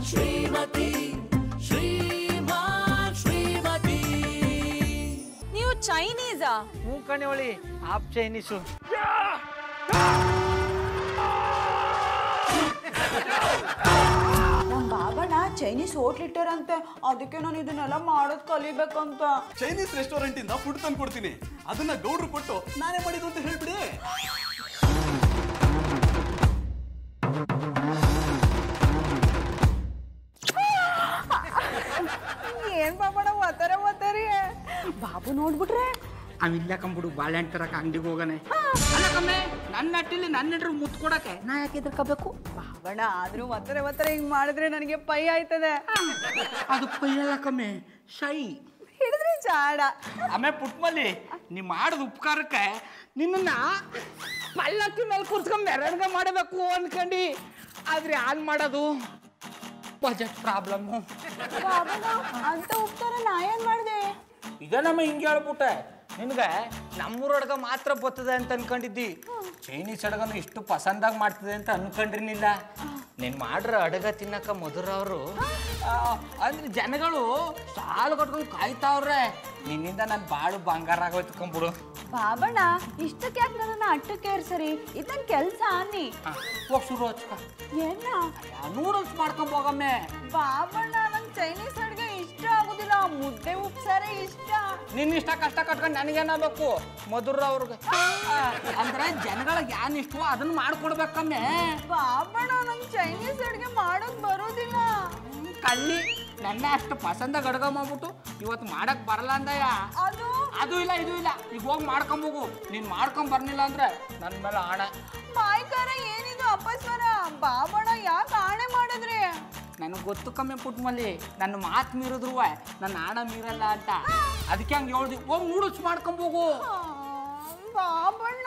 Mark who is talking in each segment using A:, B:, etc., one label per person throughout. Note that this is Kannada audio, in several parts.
A: ಶ್ರೀಮತಿ ಶ್ರೀಮಾನ್ ಶ್ರೀಮತಿ
B: ನೀವು ಚೈನೀಸಾ
C: ಹ್ಞೂ ಕಣಿವಳಿ ಆಪ್ ಚೈನೀಸು
B: ನಮ್ ಬಾಬಣ್ಣ ಚೈನೀಸ್ ಹೋಟ್ಲ್ ಇಟ್ಟಾರಂತೆ ಅದಕ್ಕೆ ನಾನು ಇದನ್ನೆಲ್ಲ ಮಾಡೋದ್ ಕಲಿಬೇಕಂತ
D: ಚೈನೀಸ್ ರೆಸ್ಟೋರೆಂಟ್ ಇಂದ ಫುಡ್ ತಂದು ಕೊಡ್ತೀನಿ ಅದನ್ನ ಗೌಡ್ರು ಕೊಟ್ಟು ನಾನೇ ಮಾಡಿದ್ದು ಅಂತ ಹೇಳ್ಬಿಡಿ
B: ಏನ್ ಬಾಬಣ್ಣ ಒತ್ತಾರೆ ಒತ್ತಾರೆ ಬಾಬು ನೋಡ್ಬಿಟ್ರೆ
C: ಅವಿಲ್ಲ ಕಂಬಿಡು ಬಾಳೆಹಣ್ಣು ತರಕ ಅಂಗಡಿಗೆ ಹೋಗನೆ ಅಲ್ಲ ಕಮ್ಮೆ ನನ್ನ ಅಟ್ಟಿಲಿ ನನ್ನ ನೆಟ್ರು ಮುತ್ತು ಕೊಡಕ್ಕೆ ನಾ ಯಾಕೆ ಎದ್ರಕೋಬೇಕು
B: ಬಾಬಣ್ಣ ಆದ್ರೂ ಒತ್ತಾರೆ ಒತ್ತಾರೆ ಹಿಂಗ್ ಮಾಡಿದ್ರೆ ನನಗೆ ಪೈ ಆಯ್ತದೆ
C: ಅದು ಪೈಯಲ್ಲ ಕಮ್ಮೆ ಶೈ
B: ಹಿಡಿದ್ರೆ ಚಾಡ
C: ಆಮೇಲೆ ಪುಟ್ಮಲ್ಲಿ ನೀ ಮಾಡಿದ ಉಪಕಾರಕ್ಕೆ ನಿನ್ನ ಪಲ್ಲಕ್ಕಿ ಮೇಲೆ ಕೂರ್ಸ್ಕೊಂಡ್ ಮೆರವಣಿಗೆ ಮಾಡಬೇಕು ಅನ್ಕಂಡು ಆದ್ರೆ ಹಾಲ್ ಮಾಡೋದು ಬಜೆಟ್ ಪ್ರಾಬ್ಲಮ್ಮು
B: ಬಾಬಣ್ಣ ಅಂತ ಉಪ್ತಾರ ನಾ ಏನ್ ಮಾಡ್ದೆ
C: ಈಗ ನಮ್ಮ ಹಿಂಗೆ ಹೇಳ್ಬಿಟ್ಟೆ ನಿನ್ಗೆ ನಮ್ಮೂರ ಅಡ್ಗ ಮಾತ್ರ ಬರ್ತದೆ ಅಂತ ಅನ್ಕೊಂಡಿದ್ದಿ ಚೈನೀಸ್ ಅಡ್ಗನು ಇಷ್ಟು ಪಸಂದಾಗಿ ಮಾಡ್ತದೆ ಅಂತ ಅನ್ಕೊಂಡ್ರಿನಿಲ್ಲ ನೀನ್ ಮಾಡ್ರ ಅಡಗ ತಿನ್ನಕ ಮಧುರ ಅವರು ಅಂದ್ರೆ ಜನಗಳು ಸಾಲು ಕಟ್ಕೊಂಡು ಕಾಯ್ತಾವ್ರೆ ನಿನ್ನಿಂದ ನಾನು ಬಾಳು ಬಂಗಾರ ಆಗೋಯ್ತು ಕಂಬಿಡು
B: ಬಾಬಣ್ಣ ಇಷ್ಟಕ್ಕೆ ಯಾಕೆ ನನ್ನ ಅಟ್ಟಕ್ಕೆ ಇರ್ಸರಿ ಇದನ್ ಕೆಲ್ಸ ಅನ್ನಿ
C: ಹೋಗಿ ಶುರು ಹಚ್ಕ
B: ಏನ
C: ನೂಡಲ್ಸ್ ಮಾಡ್ಕೊಂಡ್ ಹೋಗಮ್ಮೆ
B: ಬಾಬಣ್ಣ ನಂಗ್ ಚೈನೀಸ್ ಅಡ್ಗೆ ಇಷ್ಟ ಆಗುದಿಲ್ಲ ಮುದ್ದೆ ಉಪ್ಸಾರೆ ಇಷ್ಟ
C: ನಿನ್ನ ಇಷ್ಟ ಕಷ್ಟ ಕಟ್ಕೊಂಡು ನನಗೇನಾಗಬೇಕು ಮಧುರ ಅವ್ರಿಗೆ ಅಂದ್ರೆ ಜನಗಳಿಗೆ ಯಾನ್ ಇಷ್ಟವೋ ಅದನ್ನ ಮಾಡ್ಕೊಡ್ಬೇಕಮ್ಮೆ
B: ಬಾಬಣ್ಣ ನಂಗ್ ಚೈನೀಸ್ ಅಡ್ಗೆ ಮಾಡೋಕ್ ಬರೋದಿಲ್ಲ
C: ಕಳ್ಳಿ ನನ್ನ ಅಷ್ಟು ಪಸಂದ ಗಡ್ಗ ಮಾಡ್ಬಿಟ್ಟು ಇವತ್ತು ಮಾಡಕ್ ಬರಲ್ಲ ಅಂದಯ್ಯ
B: ಅದು
C: ಅದು ಇಲ್ಲ ಇದು ಇಲ್ಲ ಈಗ ಹೋಗಿ ಮಾಡ್ಕೊಂಬೋಗು ನೀನ್ ಮಾಡ್ಕೊಂಡ್ ಬರ್ಲಿಲ್ಲ ಅಂದ್ರೆ ನನ್ನ ಮೇಲೆ ಆಣ
B: ಮಾಯ್ಕಾರ ಏನಿದು ಅಪಸ್ವರ ಬಾಬಣ್ಣ ಯಾಕೆ ಆಣೆ ಮಾಡಿದ್ರಿ
C: ನನಗೆ ಗೊತ್ತು ಕಮ್ಮಿ ಪುಟ್ಮಲ್ಲಿ ನನ್ನ ಮಾತು ಮೀರಿದ್ರು ನನ್ನ ಆಣ ಮೀರಲ್ಲ ಅಂತ ಅದಕ್ಕೆ ಹಂಗೆ ಹೇಳ್ದಿ ಹೋಗಿ ನೂಡಲ್ಸ್ ಮಾಡ್ಕೊಂಬೋಗು
B: ಆ, ಬಾಬಣ್ಣ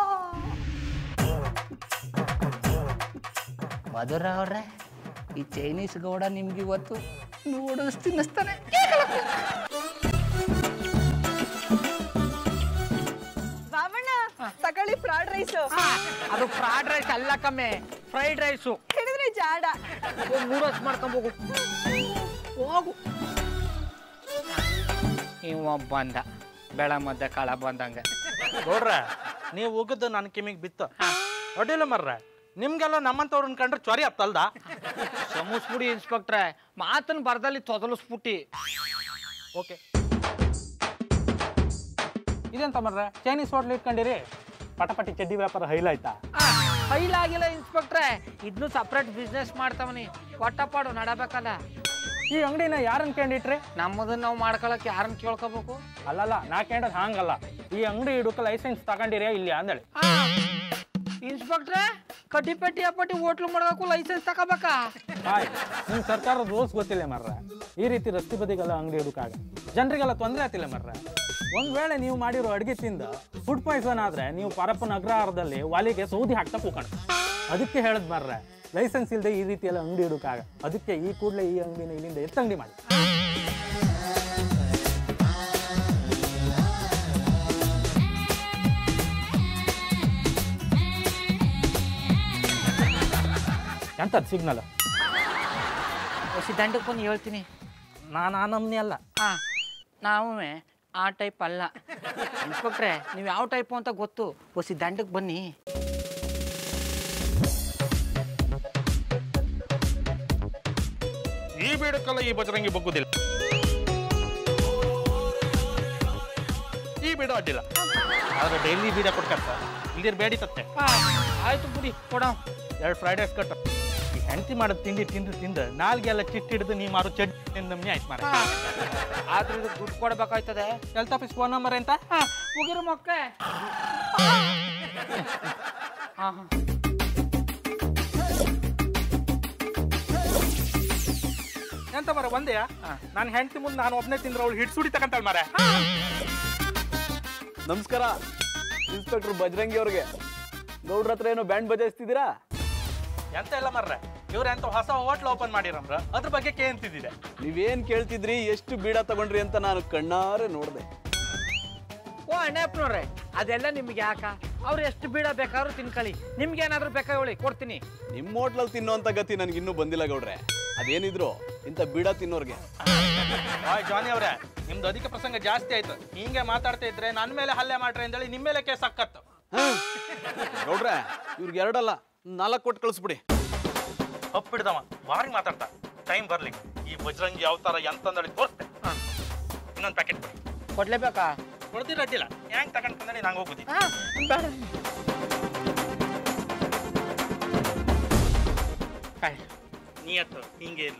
C: ಮಧುರ ಅವ್ರೆ ಈ ಚೈನೀಸ್ ಗೌಡ ನಿಮ್ಗೆ ಇವತ್ತು ನೂಡಲ್ಸ್ ತಿನ್ನಿಸ್ತಾನೆ
B: ಬಾಬಣ್ಣ ತಗೊಳ್ಳಿ ಫ್ರೈಡ್ ರೈಸ್
C: ಅದು ಫ್ರೈಡ್ ರೈಸ್ ಅಲ್ಲ ಕಮ್ಮೆ ಫ್ರೈಡ್ ರೈಸು
B: ಹಿಡಿದ್ರಿ ಜಾಡ
C: ಹೋಗಿ ನೂಡಲ್ಸ್ ಮಾಡ್ಕೊಂಬೋಗು ಹೋಗು ಇವ ಬಂದ ಬೆಳ ಮದ್ದೆ ಕಾಳ ಬಂದಂಗೆ
E: ನೋಡ್ರ ನೀವು ಹೋಗಿದ್ದು ನನ್ನ ಕಿಮಿಗೆ ಬಿತ್ತು ಅಡ್ಡಿಲ್ಲ ಮರ್ರ ನಿಮ್ಗೆಲ್ಲ ನಮ್ಮಂತವ್ರನ್ನ ಕಂಡ್ರೆ ಚೊರಿ ಹತ್ತಲ್ದ
C: ಸಮುಸ್ಬಿಡಿ ಇನ್ಸ್ಪೆಕ್ಟ್ರೆ ಮಾತನ್ ಬರ್ದಲ್ಲಿ ತೊದಲಿಸ್ಬಿಟ್ಟಿ
E: ಓಕೆ ಇದೆಂತ ಮರ್ರ ಚೈನೀಸ್ ಹೋಟ್ಲ್ ಇಟ್ಕೊಂಡಿರಿ ಪಟಪಟಿ ಚಡ್ಡಿ ವ್ಯಾಪಾರ ಹೈಲಾಯ್ತಾ
C: ಫೈಲಾಗಿಲ್ಲ ಇನ್ಸ್ಪೆಕ್ಟ್ರೆ ಇದನ್ನು ಸಪ್ರೇಟ್ ಬಿಸ್ನೆಸ್ ಮಾಡ್ತಾವನಿ ಕೊಟ್ಟಪಾಡು ನಡಬೇಕಲ್ಲ
E: ಈ ಅಂಗಡಿನ ಯಾರನ್ನ ಕಂಡಿಟ್ರಿ
C: ನಮ್ಮದನ್ನ ನಾವು ಮಾಡ್ಕೊಳಕ್ ಯಾರನ್ನ ಕೇಳ್ಕೋಬೇಕು
E: ಅಲ್ಲಲ್ಲ ನಾ ಕೇಳೋದು ಹಂಗಲ್ಲ ಈ ಅಂಗಡಿ ಇಡೋಕೆ ಲೈಸೆನ್ಸ್ ತಗೊಂಡಿರಿ ಇಲ್ಲಿ ಅಂದೇಳಿ
C: ಇನ್ಸ್ಪೆಕ್ಟ್ರೆ ಕಡ್ಡಿ ಪೆಟ್ಟಿ ಅಪ್ಪಟ್ಟಿ ಹೋಟ್ಲು ಮಾಡೋಕು ಲೈಸೆನ್ಸ್ ತಗೋಬೇಕಾ
E: ಹಾಯ್ ನಿಮ್ ಸರ್ಕಾರದ ರೂಲ್ಸ್ ಗೊತ್ತಿಲ್ಲ ಮರ್ರ ಈ ರೀತಿ ರಸ್ತೆ ಬದಿಗೆಲ್ಲ ಅಂಗಡಿ ಇಡೋಕಾಗ ಜನರಿಗೆಲ್ಲ ತೊಂದರೆ ಆಗ್ತಿಲ್ಲ ಮರ್ರ ಒಂದ್ ವೇಳೆ ನೀವು ಮಾಡಿರೋ ಅಡ್ಗೆ ತಿಂದ ಫುಡ್ ಪಾಯ್ಸನ್ ಆದ್ರೆ ನೀವು ಪರಪ್ಪನ ಅಗ್ರಹಾರದಲ್ಲಿ ವಾಲಿಗೆ ಸೌದಿ ಹಾಕ್ತಾ ಕೂಕಣ ಅದಕ್ಕೆ ಹೇಳದ್ ಮರ್ರ ಲೈಸೆನ್ಸ್ ಇಲ್ಲದೆ ಈ ರೀತಿ ಎಲ್ಲ ಅಂಗಡಿ ಇಡೋಕಾಗ ಅದಕ್ಕೆ ಈ ಕೂಡಲೇ ಈ ಅಂಗಡಿನ ಇಲ್ಲಿಂದ ಎತ್ತಂಗಡಿ ಮಾಡಿ ಎಂತದ್ ಸಿಗ್ನಲ್
C: ಹೊಸಿ ದಂಡಕ್ಕೆ ಬಂದು ಹೇಳ್ತೀನಿ
E: ನಾನು ಆ ನಮ್ನಿ ಅಲ್ಲ
C: ಹಾ ನಾವು ಆ ಟೈಪ್ ಅಲ್ಲ ಇನ್ಸ್ಪೆಕ್ಟ್ರೆ ನೀವು ಯಾವ ಟೈಪು ಅಂತ ಗೊತ್ತು ಹೊಸಿ ದಂಡಕ್ಕೆ ಬನ್ನಿ
E: ಈ ಬೀಡಕ್ಕಲ್ಲ ಈ ಬಜರಂಗಿ ಬಗ್ಗುದಿಲ್ಲ ಈ ಬೀಡ ಅಡ್ಡಿಲ್ಲ ಆದ್ರೆ ಡೈಲಿ ಬೀಡ ಕೊಡ್ಕತ್ತ ಇಲ್ಲಿರ್ ಬೇಡಿ ತತ್ತೆ
C: ಹಾ ಆಯ್ತು ಬಿಡಿ ಕೊಡೋ
E: ಎರಡು ಫ್ರೈಡ್ ರೈಸ್ ಕಟ್ಟ ಈ ಹೆಂಡತಿ ಮಾಡೋದು ತಿಂಡಿ ತಿಂದು ತಿಂದು ನಾಲ್ಗೆಲ್ಲ ಚಿಟ್ಟಿ ಹಿಡಿದು ನೀ ಮಾರು ಚಡ್ಡಿ ನಮ್ನಿ ಆಯ್ತು ಮಾರ
C: ಆದ್ರೂ ಇದಕ್ಕೆ ದುಡ್ಡು ಕೊಡ್ಬೇಕಾಯ್ತದೆ
E: ಹೆಲ್ತ್ ಆಫೀಸ್ ಫೋನ್ ನಂಬರ್ ಎಂತ
C: ಹಾ ಮುಗಿರು ಮೊಕ್ಕೆ ಹಾ ಹಾ
E: ಎಂತ ಮರ ಒಂದೇಯಾ ನಾನು ಹೆಂಡತಿ ಮುಂದೆ ನಾನು ಒಬ್ಬನೇ ತಿಂದ್ರೆ ಅವಳು ಹಿಡ್ ಸುಡಿ ತಗೊಂತಾಳ ಮರ
D: ನಮಸ್ಕಾರ ಇನ್ಸ್ಪೆಕ್ಟರ್ ಬಜರಂಗಿ ಅವ್ರಿಗೆ ಗೌಡ್ರ ಹತ್ರ ಏನೋ ಬ್ಯಾಂಡ್ ಬಜಾಯಿಸ್ತಿದ್ದೀರಾ
E: ಎಂತ ಇಲ್ಲ ಮರ್ರ ಇವ್ರ ಎಂತ ಹೊಸ ಹೋಟ್ಲ್ ಓಪನ್ ಮಾಡಿರಮ್ರ ಅದ್ರ ಬಗ್ಗೆ ಕೇಂತಿದ್ದೆ
D: ನೀವೇನ್ ಕೇಳ್ತಿದ್ರಿ ಎಷ್ಟು ಬೀಡ ತಗೊಂಡ್ರಿ ಅಂತ ನಾನು ಕಣ್ಣಾರೆ ನೋಡ್ದೆ
C: ಓ ಅಣ್ಣಪ್ಪನವ್ರೆ ಅದೆಲ್ಲ ನಿಮ್ಗೆ ಯಾಕ ಅವ್ರು ಎಷ್ಟು ಬೀಡ ಬೇಕಾದ್ರೂ ತಿನ್ಕೊಳ್ಳಿ ನಿಮ್ಗೆ ಏನಾದ್ರು ಬೇಕಾ ಹೇಳಿ ಕೊಡ್ತೀನಿ
D: ನಿಮ್ಮ ಹೋಟ್ಲಲ್ಲಿ ತಿನ್ನೋಂಥ ಗತಿ ನನಗೆ ಇನ್ನೂ ಬಂದಿಲ್ಲ ಗೌಡ್ರೆ ಅದೇನಿದ್ರು ಇಂಥ ಬೀಡ ತಿನ್ನೋರ್ಗೆ
E: ಹಾಯ್ ಜಾನಿ ಅವರೇ ನಿಮ್ದು ಅಧಿಕ ಪ್ರಸಂಗ ಜಾಸ್ತಿ ಆಯ್ತು ಹಿಂಗೆ ಮಾತಾಡ್ತಾ ಇದ್ರೆ ನನ್ನ ಮೇಲೆ ಹಲ್ಲೆ ಮಾಡ್ರಿ ಅಂತೇಳಿ ನಿಮ್ಮ ಮೇಲೆ ಕೇಸ್ ಹಾಕತ್ತು
D: ಗೌಡ್ರೆ ಇವ್ರಿಗೆ ಎರಡಲ್ಲ ನಾಲ್ಕು ಕೊಟ್ಟು ಕಳಿಸ್ಬಿಡಿ
E: ಒಪ್ಪಿಡ್ದವ ಭಾರಿ ಮಾತಾಡ್ತಾ ಟೈಮ್ ಬರ್ಲಿ ಈ ಬಜರಂಗಿ ಯಾವ ತರ ಎಂತಂದಳಿ ತೋರಿಸ್ತೆ ಇನ್ನೊಂದು ಪ್ಯಾಕೆಟ್ ಕೊಡಿ
C: ಕೊಡ್ಲೇಬೇಕಾ
E: ಕೊಡ್ದಿರ ಅಡ್ಡಿಲ್ಲ ಹೆಂಗ್ ತಗೊಂಡ್ ಬಂದ್ರೆ ನಂಗೆ ಹೋಗುದಿ ನೀಯತ್ತು ಹಿಂಗೆ ಇರ್ಲಿ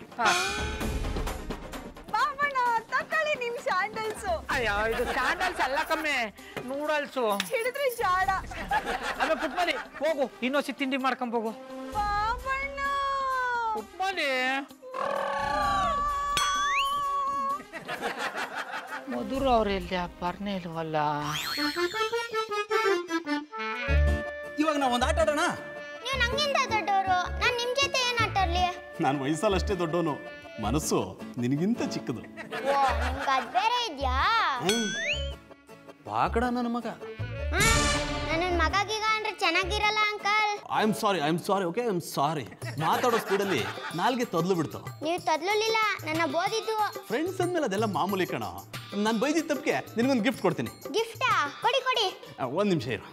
B: ಬಾಬಣ್ಣ ತಕೊಳ್ಳಿ ನಿಮ್ ಸ್ಯಾಂಡಲ್ಸು
C: ಅಯ್ಯೋ ಇದು ಚಾನಲ್ಸ್ ಎಲ್ಲ ಕಮ್ಮಿ ನೂಡಲ್ಸು
B: ಹಿಡಿದ್ರೆ ಜಾಡ
C: ಆಮೇಲೆ ಪುಟ್ಮಲಿ ಹೋಗು ಇನ್ನೊಸಿ ತಿಂಡಿ ಮಾಡ್ಕೊಂಡ್ ಹೋಗು
B: ಬಾಬಣ್ಣ
C: ಪುಟ್ಮಲಿ ಮಧುರ ಅವ್ರು ಎಲ್ಲಿ ಬರ್ನೇ ಇಲ್ವಲ್ಲ
D: ಇವಾಗ ನಾವು ಒಂದು ಆಟ ಆಡೋಣ
F: ನೀವು ನಂಗಿಂತ ದೊಡ್ಡವರು ನಾನು ನಿಮ್ಮ ಜೊತೆ ಏನು ಆಟಾಡ್ಲಿ
D: ನಾನು ವಯಸ್ಸಲ್ಲಿ ಅಷ್ಟೇ ದೊಡ್ಡವನು ಮನಸ್ಸು ನಿನಗಿಂತ ಚಿಕ್ಕದು
F: ಓ ನಿಮ್ಗೆ ಅದು ಬೇರೆ ಇದೆಯಾ
D: ಬಾಕಡ ನನ್ನ ಮಗ
F: ನನ್ನ ಮಗಗೀಗ ಅಂದ್ರೆ ಚೆನ್ನಾಗಿರಲ್ಲ uncle
D: I am sorry I am sorry okay I am sorry ಮಾತಾಡೋ ಸ್ಪೀಡಲ್ಲಿ ನಾಲ್ಗೆ ತೊದಲು ಬಿಡ್ತು
F: ನೀವು ತೊದ್ಲಿಲ್ಲ ನನ್ನ ಬೋದಿದ್ದು
D: ಫ್ರೆಂಡ್ಸ್ ಅಂದ್ಮೇಲೆ ಅದೆಲ್ಲ ಮಾಮೂಲಿ ಕಣ ನಾನು ಬೈದಿದ್ದ ತಪ್ಪಿಗೆ ನಿನಗೊಂದು ಗಿಫ್ಟ್ ಕೊಡ್ತೀನಿ
F: ಗಿಫ್ಟಾ ಕೊಡಿ ಕೊಡಿ
D: ಒಂದು ನಿಮಿಷ ಇರು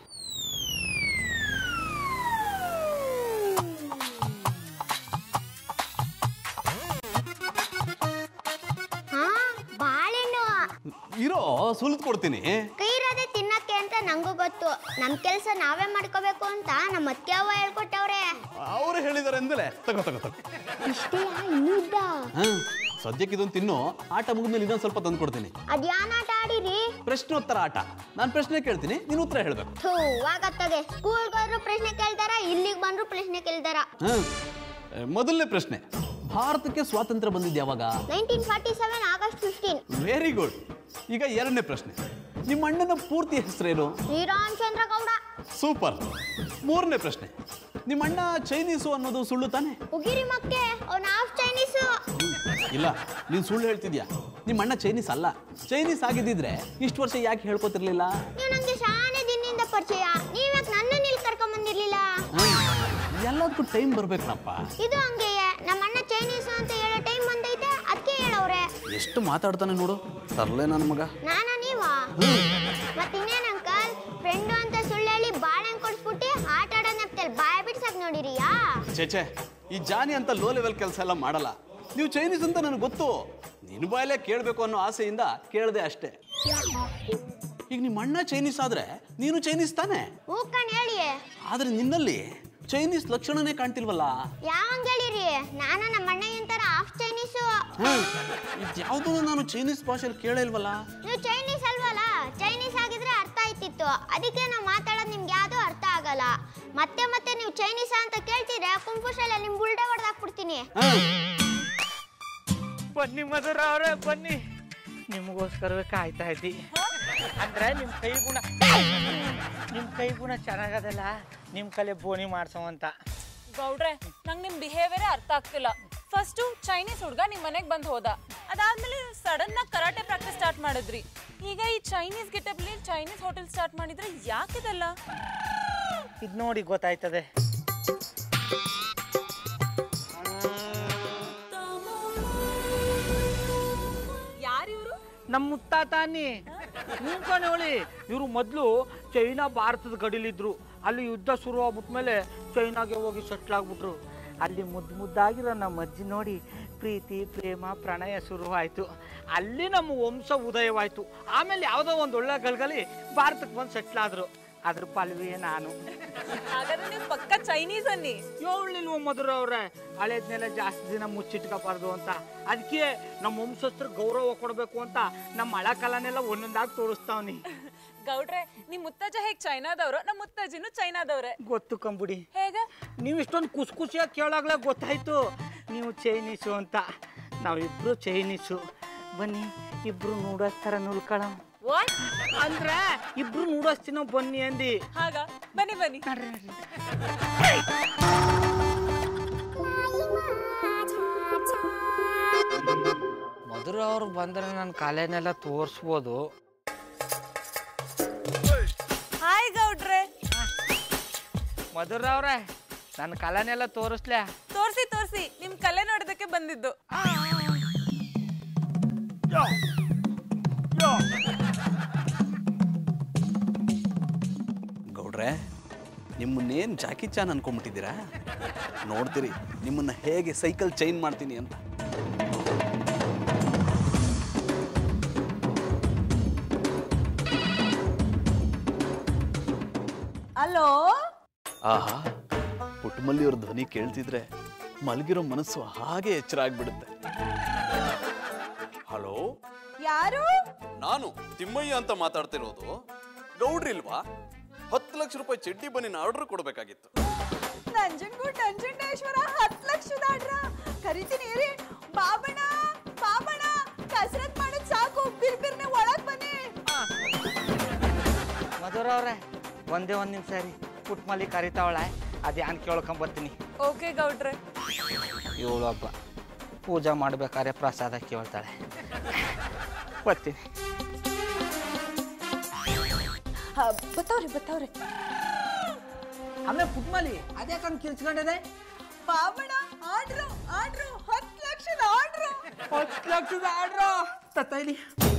F: ಹಾ ಬಾಳೆಹಣ್ಣು
D: ಇರೋ ಸುಲಿದು ಕೊಡ್ತೀನಿ
F: ಕೈ ಇರೋದೇ ತಿನ್ನಕ್ಕೆ ಅಂತ ನಂಗೂ ಗೊತ್ತು ನಮ್ಮ ಕೆಲಸ ನಾವೇ ಮಾಡ್ಕೋಬೇಕು ಅಂತ ನಮ್ಮ ಅತ್ತೆ ಅವ್ವ ಹೇಳ್ಕೊಟ್ಟವ್ರೆ
D: ಅವರು ಹೇಳಿದಾರೆ ಅಂದಲೇ ತಗೋ ತಗೋ ತಗೋ
F: ಇಷ್ಟೇ ಇನ್ನೂ ಇದ್ದ
D: ಹಾಂ ಸದ್ಯಕ್ಕೆ ಇದೊಂದು ತಿನ್ನು ಆಟ ಮುಗಿದ್ಮೇಲೆ ಇನ್ನೊಂದು ಸ್ವಲ್ಪ ತಂದು ಕೊಡ್ತೀನಿ
F: ಅದ್ಯಾನ್ ಆಟ ಆಡಿರಿ
D: ಪ್ರಶ್ನೋತ್ತರ ಆಟ ನಾನು ಪ್ರಶ್ನೆ ಕೇಳ್ತೀನಿ ನೀನು ಉತ್ತರ ಹೇಳಬೇಕು
F: ಥೂ ಆಗತ್ತದೆ ಸ್ಕೂಲ್ಗೆ ಹೋದ್ರು ಪ್ರಶ್ನೆ ಕೇಳ್ತಾರ ಇಲ್ಲಿಗೆ ಬಂದ್ರು ಪ್ರಶ್ನೆ ಕೇಳ್ತಾರ
D: ಹಾಂ ಮೊದಲನೇ ಪ್ರಶ್ನೆ ಭಾರತಕ್ಕೆ ಸ್ವಾತಂತ್ರ್ಯ ಬಂದಿದ್ದು ಯಾವಾಗ
F: nineteen forty seven August fifteen
D: very good ಈಗ ಎರಡನೇ ಪ್ರಶ್ನೆ ನಿಮ್ಮ ಅಣ್ಣನ ಪೂರ್ತಿ ಹೆಸರೇನು
F: ಶ್ರೀರಾಮಚಂದ್ರ ಗೌಡ
D: ಸೂಪರ್ ಮೂರನೇ ಪ್ರಶ್ನೆ ನಿಮ್ಮ ಅಣ್ಣ ಚೈನೀಸು ಅನ್ನೋದು ಸುಳ್ಳು ತಾನೆ
F: ಉಗಿರಿ ಮಕ್ಕೆ ಅವ್ನ ಹಾಫ್ ಚೈನೀಸು
D: ಇಲ್ಲ ನೀನು ಸುಳ್ಳು ಹೇಳ್ತಿದ್ಯಾ ನಿಮ್ಮ ಅಣ್ಣ ಚೈನೀಸ್ ಅಲ್ಲ ಚೈನೀಸ್ ಆಗಿದ್ದಿದ್ರೆ ಇಷ್ಟು ವರ್ಷ ಯಾಕೆ ಹೇಳ್ಕೊತಿರ್ಲಿಲ್ಲ
F: ನೀವು ನಂಗೆ ಶಾನೆ ದಿನದಿಂದ ಪರಿಚಯ ನೀವ್ಯಾಕೆ ನನ್ನನ್ನು ಇಲ್ಲಿ ಕರ್ಕೊಂಡ್ ಬಂದಿರ್ಲಿಲ್ಲ
D: ಎಲ್ಲದಕ್ಕೂ ಟೈಮ್ ಬರ್ಬೇಕಣಪ್ಪ
F: ಇದು ಹಂಗೆಯೇ ನಮ್ಮ ಅಣ್ಣ ಚೈನೀಸು ಅಂತ ಹೇಳೋ ಟೈಮ್ ಬಂದೈತೆ ಅದಕ್ಕೆ ಹೇಳವ್ರೆ
D: ಎಷ್ಟು ಮಾತಾಡ್ತಾನೆ ನೋಡು ತರಲೆ ನನ್ನ ಮಗ
F: ನಾನ ನೀವಾ ಮತ್ತಿನ್ನೇನ್ ಅಂಕಲ್ ಫ್ರೆಂಡು ಅಂತ ಸುಳ್ಳು ಹೇಳಿ ಬಾಳೆಹಣ್ಣು ಕೊಡ್ಸ್ಬಿಟ್ಟು ಆಟ ಆಡೋ ನೆಪ್ತಲ್ಲಿ ಬಾಯ ಬಿಡ್ಸಕ್ ನೋಡಿರಿಯಾ
D: ಚೇಚೆ ಈ ಜಾನಿ ಅಂತ ಲೋ ಲೆವೆಲ್ ಕೆಲಸ ಎಲ್ಲ ಮಾಡಲ್ಲ ನೀವು ಚೈನೀಸ್ ಅಂತ ನನಗೆ ಗೊತ್ತು ನಿನ್ನ ಬಾಯಲ್ಲೇ ಕೇಳಬೇಕು ಅನ್ನೋ ಆಸೆಯಿಂದ ಕೇಳಿದೆ ಅಷ್ಟೇ ಈಗ ನಿಮ್ಮ ಅಣ್ಣ ಚೈನೀಸ್ ಆದ್ರೆ ನೀನು ಚೈನೀಸ್ ತಾನೆ
F: ಹೂಕಣ್ ಹೇಳಿಯೇ
D: ಆದ್ರೆ ನಿನ್ನಲ್ಲಿ ಚೈನೀಸ್ ಲಕ್ಷಣನೇ ಕಾಣ್ತಿಲ್ವಲ್ಲ
F: ಯಾವಂಗ್ ಹೇಳಿರಿ ನಾನು ನಮ್ಮ ಅಣ್ಣಗಿನ ಥರ ಹಾಫ್ ಚೈನೀಸು
D: ಇದ್ಯಾವುದೂ ನಾನು ಚೈನೀಸ್ ಭಾಷೆಯಲ್ಲಿ ಕೇಳೇ ಇಲ್ವಲ್ಲ
F: ನೀವು ಚೈನೀಸ್ ಅಲ್ವಲ್ಲ ಚೈನೀಸ್ ಆಗಿದ್ರೆ ಅರ್ಥ ಆಯ್ತಿತ್ತು ಅದಕ್ಕೆ ನಾವು ಮಾತಾಡೋದು ನಿಮ್ಗೆ ಯಾವ್ದು ಅರ್ಥ ಆಗಲ್ಲ ಮತ್ತೆ ಮತ್ತೆ ನೀವು ಚೈನೀಸ್ ಅಂತ ಕೇಳ್ತಿದ್ರೆ ಕುಂಫುಶಲ್ಲ ನಿಮ್ ಬುಲ್ಡೆ ಹೊಡೆದಾಕ್ಬಿಡ್ತೀನಿ
C: ಬನ್ನಿ ಮಧುರ ಅವ್ರೆ ಬನ್ನಿ ನಿಮಗೋಸ್ಕರವೇ ಕಾಯ್ತಾ ಇದ್ದಿ ಅಂದ್ರೆ ನಿಮ್ ಕೈ ಗುಣ ನಿಮ್ ಕೈ ಗುಣ ಚೆನ್ನಾಗದಲ್ಲ ನಿಮ್ ಕಲೆ ಬೋನಿ ಮಾಡ್ಸೋವಂತ
G: ಗೌಡ್ರೆ ನಂಗೆ ನಿಮ್ ಬಿಹೇವಿಯರೇ ಅರ್ಥ ಆಗ್ತಿಲ್ಲ ಫಸ್ಟು ಚೈನೀಸ್ ಹುಡ್ಗ ನಿಮ್ ಮನೆಗ್ ಬಂದ್ ಹೋದ ಅದಾದ್ಮೇಲೆ ಸಡನ್ ಆಗಿ ಕರಾಟೆ ಪ್ರಾಕ್ಟೀಸ್ ಸ್ಟಾರ್ಟ್ ಮಾಡಿದ್ರಿ ಈಗ ಈ ಚೈನೀಸ್ ಗೆಟಪ್ಲಿ ಚೈನೀಸ್ ಹೋಟೆಲ್ ಸ್ಟಾರ್ಟ್ ಮಾಡಿದ್ರೆ ಯಾಕಿದಲ್ಲ
C: ಇದ್ ನೋಡಿ ಗೊತ್ತಾಯ್ತದೆ
G: ಯಾರಿವ್ರು
C: ನಮ್ಮ ಮುತ್ತಾತಾನಿ ನಿಂತ್ಕೊಂಡು ಇವರು ಮೊದಲು ಚೈನಾ ಭಾರತದ ಗಡಿಲಿದ್ರು ಅಲ್ಲಿ ಯುದ್ಧ ಶುರು ಆಗ್ಬಿಟ್ಮೇಲೆ ಚೈನಾಗೆ ಹೋಗಿ ಸೆಟ್ಲ್ ಆಗ್ಬಿಟ್ರು ಅಲ್ಲಿ ಮುದ್ದು ಮುದ್ದಾಗಿರೋ ನಮ್ಮ ಅಜ್ಜಿ ನೋಡಿ ಪ್ರೀತಿ ಪ್ರೇಮ ಪ್ರಣಯ ಶುರುವಾಯಿತು ಅಲ್ಲಿ ನಮ್ಮ ವಂಶ ಉದಯವಾಯಿತು ಆಮೇಲೆ ಯಾವುದೋ ಒಂದು ಒಳ್ಳೆ ಗಳಗಲಿ ಭಾರತಕ್ಕೆ ಬಂದು ಸೆಟ್ಲ್ ಆದರು ಅದ್ರ ಪಾಲ್ವೇ ನಾನು
G: ಹಾಗಾದ್ರೆ ನೀವು ಪಕ್ಕ ಚೈನೀಸ್ ಅನ್ನಿ
C: ಹೇಳಿಲ್ವ ಮಧುರ ಅವ್ರೆ ಹಳೇದ್ನೆಲ್ಲ ಜಾಸ್ತಿ ದಿನ ಮುಚ್ಚಿಟ್ಕೋಬಾರ್ದು ಅಂತ ಅದಕ್ಕೆ ನಮ್ಮ ವಂಶಸ್ಥರು ಗೌರವ ಕೊಡಬೇಕು ಅಂತ ನಮ್ಮ ಹಳ ಕಾಲನೆಲ್ಲ ಒಂದೊಂದಾಗಿ ತೋರಿಸ್ತಾವ್ನಿ
G: ಗೌಡ್ರೆ ನಿಮ್ ಮುತ್ತಜ್ಜ ಹೇಗ್ ಚೈನಾದವ್ರು ನಮ್ಮ ಮುತ್ತಜ್ಜಿನೂ ಚೈನಾದವ್ರೆ
C: ಗೊತ್ತು ಕಂಬುಡಿ
G: ಹೇಗ
C: ನೀವು ಇಷ್ಟೊಂದು ಖುಷಿ ಖುಷಿಯಾಗಿ ಕೇಳಾಗ್ಲೇ ಗೊತ್ತಾಯ್ತು ನೀವು ಚೈನೀಸು ಅಂತ ನಾವಿಬ್ರು ಚೈನೀಸು ಬನ್ನಿ ಇಬ್ರು ನೂಡೋಸ್ ಥರ ನುಲ್ಕಳ
G: ವಾಟ್
C: ಅಂದ್ರೆ ಇಬ್ರು ನೂಡೋಸ್ತಿನ ಬನ್ನಿ ಅಂದಿ
G: ಹಾಗ ಬನ್ನಿ ಬನ್ನಿ
C: ಮಧುರ ಅವ್ರು ಬಂದ್ರೆ ನನ್ನ ಕಾಲೇನೆಲ್ಲ ತೋರಿಸ್ಬೋದು
G: ಹಾಯ್ ಗೌಡ್ರೆ
C: ಮಧುರ ಅವ್ರೆ ನನ್ನ ಕಲನೆಲ್ಲ ತೋರಿಸ್ಲ್ಯಾ
G: ತೋರ್ಸಿ ತೋರ್ಸಿ ನಿಮ್ ಕಲೆ ನೋಡೋದಕ್ಕೆ ಬಂದಿದ್ದು
D: ಗೌಡ್ರೆ ನಿಮ್ಮನ್ನೇನು ಜಾಕಿ ಚಾನ್ ಅನ್ಕೊಂಬಿಟ್ಟಿದ್ದೀರಾ ನೋಡ್ತೀರಿ ನಿಮ್ಮನ್ನ ಹೇಗೆ ಸೈಕಲ್ ಚೈನ್ ಮಾಡ್ತೀನಿ ಅಂತ
B: ಅಲೋ
D: ಆಹಾ ಪುಟ್ಟಮಲ್ಲಿಯವ್ರ ಧ್ವನಿ ಕೇಳ್ತಿದ್ರೆ ಮಲಗಿರೋ ಮನಸ್ಸು ಹಾಗೆ ಎಚ್ಚರ ಆಗ್ಬಿಡುತ್ತೆ ಹಲೋ
B: ಯಾರು
D: ನಾನು ತಿಮ್ಮಯ್ಯ ಅಂತ ಮಾತಾಡ್ತಿರೋದು ಗೌಡ್ರಿಲ್ವಾ ಹತ್ತು ಲಕ್ಷ ರೂಪಾಯಿ ಚಡ್ಡಿ ಬನ್ನಿನ ಆರ್ಡರ್ ಕೊಡಬೇಕಾಗಿತ್ತು
B: ನಂಜನಗೂಡ್ ನಂಜುಂಡೇಶ್ವರ ಹತ್ತು ಲಕ್ಷದ ಆಡ್ರ ಕರಿತೀನಿ ರೀ ಬಾಬಣ್ಣ ಬಾಬಣ್ಣ ಕಸರತ್ ಮಾಡೋದ್ ಸಾಕು ಬಿರ್ಬಿರ್ನೆ ಒಳಗ್ ಬನ್ನಿ
C: ಮಧುರ ಅವ್ರೆ ಒಂದೇ ಒಂದು ನಿಮಿಷ ರೀ ಪುಟ್ಮಲ್ಲಿ ಕರಿತಾವಳೆ ಅದ್ಯಾನ್ ಕೇಳ್ಕೊಂಬರ್ತೀನಿ
G: ಓಕೆ ಗೌಡ್ರೆ
C: ಇವಳೊಬ್ಬ ಪೂಜೆ ಮಾಡ್ಬೇಕಾದ್ರೆ ಪ್ರಸಾದ ಕೇಳ್ತಾಳೆ ಬರ್ತೀನಿ
B: ಬತ್ತವ್ರಿ ಬತ್ತವ್ರಿ
C: ಆಮೇಲೆ ಪುಟ್ಮಲಿ ಅದೇ ಕಣ್ ಕಿರ್ಚ್ಕೊಂಡಿದೆ
B: ಬಾಬಣ್ಣ ಆಡ್ರು ಆಡ್ರು ಹತ್ತು ಲಕ್ಷದ ಆಡ್ರು
C: ಹತ್ತು ಲಕ್ಷದ ಆರ್ಡ್ರು ತತ್ತೈಲಿ